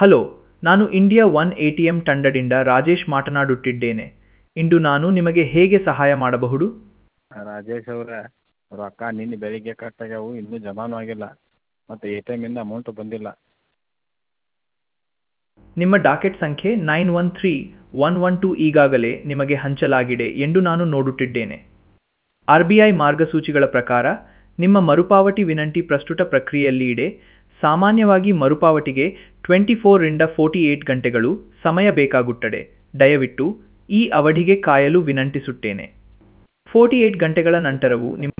hello ನಾನು India one A T M ತಂಡದಿಂದ ರಾಜೇಶ್ ಮಾತನಾಡುತ್ತಿದ್ದೇನೆ ಇಂದು ನಾನು ನಿಮಗೆ ಹೇಗೆ ಸಹಾಯ ಮಾಡಬಹುದು ರಾಜೇಶ್ ಅವರೇ ರೊಕ್ಕ ನಿನ್ನೆ ಬೆಳಿಗ್ಗೆ ಕಟ್ ಆಗ್ಯಾವು ಇನ್ನೂ ಜಮಾನೂ ಆಗಿಲ್ಲ ಮತ್ತು ಎ ಟಿ ಎಮ್ಮಿಂದ ಅಮೌಂಟು ಬಂದಿಲ್ಲ ನಿಮ್ಮ ಡಾಕೆಟ್ ಸಂಖ್ಯೆ nine one three one one two ಈಗಾಗಲೇ ನಿಮಗೆ ಹಂಚಲಾಗಿದೆ ಎಂದು ನಾನು ನೋಡುತ್ತಿದ್ದೇನೆ ಆರ್ ಬಿ ಐ ಮಾರ್ಗಸೂಚಿಗಳ ಪ್ರಕಾರ ನಿಮ್ಮ ಮರುಪಾವತಿ ವಿನಂತಿ ಪ್ರಸ್ತುತ ಪ್ರಕ್ರಿಯೆಯಲ್ಲಿ ಇದೆ ಸಾಮಾನ್ಯವಾಗಿ ಮರುಪಾವತಿಗೆ ಟ್ವೆಂಟಿ ಫೋರಿಂದ ಫೋರ್ಟಿ ಏಟ್ ಗಂಟೆಗಳು ಸಮಯ ಬೇಕಾಗುತ್ತದೆ ದಯವಿಟ್ಟು ಈ ಅವಧಿಗೆ ಕಾಯಲು ವಿನಂತಿಸುತ್ತೇನೆ ಫೋರ್ಟಿ ಏಟ್ ಗಂಟೆಗಳ ನಂತರವೂ ನಿಮ್ಮ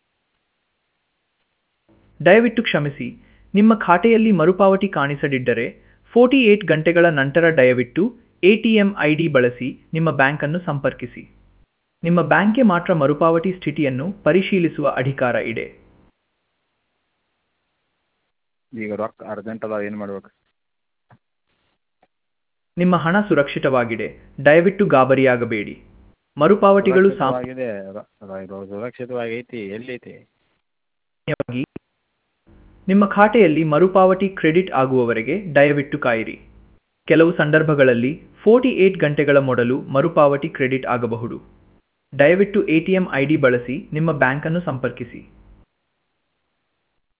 ದಯವಿಟ್ಟು ಕ್ಷಮಿಸಿ ನಿಮ್ಮ ಖಾತೆಯಲ್ಲಿ ಮರುಪಾವತಿ ಕಾಣಿಸದಿದ್ದರೆ ಫೋರ್ಟಿ ಏಟ್ ಗಂಟೆಗಳ ನಂತರ ದಯವಿಟ್ಟು A T M I D ಬಳಸಿ ನಿಮ್ಮ ಬ್ಯಾಂಕನ್ನು ಸಂಪರ್ಕಿಸಿ ನಿಮ್ಮ ಬ್ಯಾಂಕ್ಗೆ ಮಾತ್ರ ಮರುಪಾವತಿ ಸ್ಥಿತಿಯನ್ನು ಪರಿಶೀಲಿಸುವ ಅಧಿಕಾರ ಇದೆ ಈಗ ರೊಕ್ಕ ಅರ್ಜೆಂಟ್ ಅದಾವ ಏನು ಮಾಡ್ಬೇಕು ನಿಮ್ಮ ಹಣ ಸುರಕ್ಷಿತವಾಗಿದೆ ದಯವಿಟ್ಟು ಗಾಬರಿಯಾಗಬೇಡಿ ಮರುಪಾವತಿಗಳು ಸುರಕ್ಷಿತವಾಗಿದೆ ರ- ರ- ಸುರಕ್ಷಿತವಾಗೈತಿ ಎಲ್ಲೈತಿ ಸಾಮಾನ್ಯವಾಗಿ ನಿಮ್ಮ ಖಾತೆಯಲ್ಲಿ ಮರುಪಾವತಿ ಕ್ರೆಡಿಟ್ ಆಗುವವರೆಗೆ ದಯವಿಟ್ಟು ಕಾಯಿರಿ ಕೆಲವು ಸಂದರ್ಭಗಳಲ್ಲಿ ಫೋರ್ಟಿ ಏಟ್ ಗಂಟೆಗಳ ಮೊದಲು ಮರುಪಾವತಿ ಕ್ರೆಡಿಟ್ ಆಗಬಹುದು ದಯವಿಟ್ಟು A T M I D ಬಳಸಿ ನಿಮ್ಮ ಬ್ಯಾಂಕನ್ನು ಸಂಪರ್ಕಿಸಿ